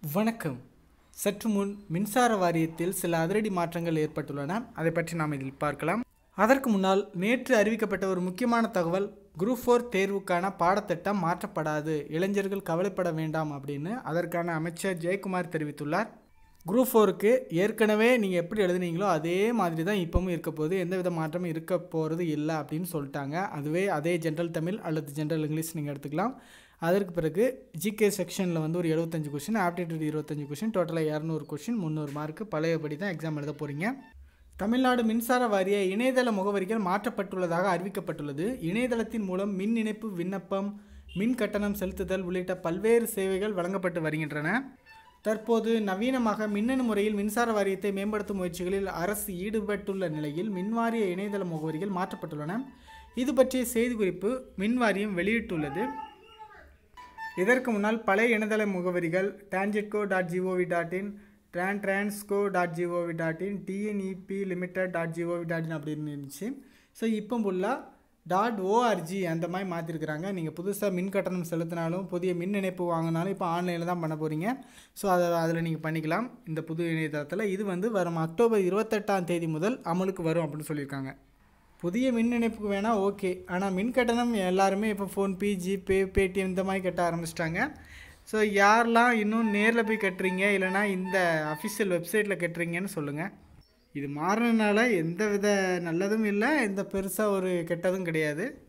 வணக்கம் சற்று முன் மின்சார வாரியத்தில் சில அதிரடி மாற்றங்கள் ஏற்பட்டுள்ளன அதை பற்றி நாம் இதில் பார்க்கலாம் அதற்கு முன்னால் நேற்று அறிவிக்கப்பட்ட ஒரு முக்கியமான தகவல் குரூப் ஃபோர் தேர்வுக்கான பாடத்திட்டம் மாற்றப்படாது இளைஞர்கள் கவலைப்பட வேண்டாம் அப்படின்னு அதற்கான அமைச்சர் ஜெயக்குமார் தெரிவித்துள்ளார் குரூப் ஃபோருக்கு ஏற்கனவே நீங்கள் எப்படி எழுதுனீங்களோ அதே மாதிரி தான் இப்போவும் இருக்க போகுது எந்தவித மாற்றமும் இருக்க போகிறது இல்லை அப்படின்னு சொல்லிட்டாங்க அதுவே அதே ஜென்ரல் தமிழ் அல்லது ஜென்ரல் இங்கிலீஷ் நீங்கள் எடுத்துக்கலாம் அதற்கு பிறகு ஜிகே செக்ஷனில் வந்து ஒரு எழுபத்தஞ்சு கொஷின் ஆப்டிடியூட் இருபத்தஞ்சு கொஷின் டோட்டலாக இரநூறு கொஷின் முந்நூறு மார்க்கு பழையபடி தான் எக்ஸாம் எழுத போகிறீங்க தமிழ்நாடு மின்சார வாரிய இணையதள முகவரிகள் மாற்றப்பட்டுள்ளதாக அறிவிக்கப்பட்டுள்ளது இணையதளத்தின் மூலம் மின் இணைப்பு விண்ணப்பம் மின் கட்டணம் செலுத்துதல் உள்ளிட்ட பல்வேறு சேவைகள் வழங்கப்பட்டு வருகின்றன தற்போது நவீனமாக மின்னணு முறையில் மின்சார வாரியத்தை மேம்படுத்தும் முயற்சிகளில் அரசு ஈடுபட்டுள்ள நிலையில் மின்வாரிய இணையதள முகவரிகள் மாற்றப்பட்டுள்ளன இது பற்றிய செய்திக்குறிப்பு மின் வாரியம் வெளியிட்டுள்ளது இதற்கு முன்னால் பழைய இணையதள முகவரிகள் TANGEDCO dot gov dot in ட்ரான் Transco dot gov dot in TNEB limited dot gov dot in அப்படின்னு இருந்துச்சு ஸோ இப்போ ஃபுல்லாக டாட் ஓஆர்ஜி அந்த மாதிரி மாற்றிருக்கிறாங்க நீங்கள் புதுசாக மின் கட்டணம் செலுத்தினாலும் புதிய மின் இணைப்பு வாங்கினாலும் இப்போ ஆன்லைனில் தான் பண்ண போகிறீங்க ஸோ அதை அதில் நீங்கள் பண்ணிக்கலாம் இந்த புது இணையதளத்தில் இது வந்து வரும் அக்டோபர் இருபத்தெட்டாம் தேதி முதல் அமலுக்கு வரும் அப்படின்னு சொல்லியிருக்காங்க புதிய மின் இணைப்புக்கு வேணால் ஓகே ஆனால் மின் கட்டணம் எல்லாருமே இப்போ ஃபோன்பே ஜிபே பேடிஎம் இந்த மாதிரி கட்ட ஆரம்பிச்சிட்டாங்க ஸோ யாரெல்லாம் இன்னும் நேரில் போய் கட்டுறீங்க இல்லைனா இந்த அஃபிஷியல் வெப்சைட்டில் கட்டுறீங்கன்னு சொல்லுங்கள் இது மாறினால எந்த வித நல்லதும் இல்லை எந்த பெருசாக ஒரு கெட்டதும் கிடையாது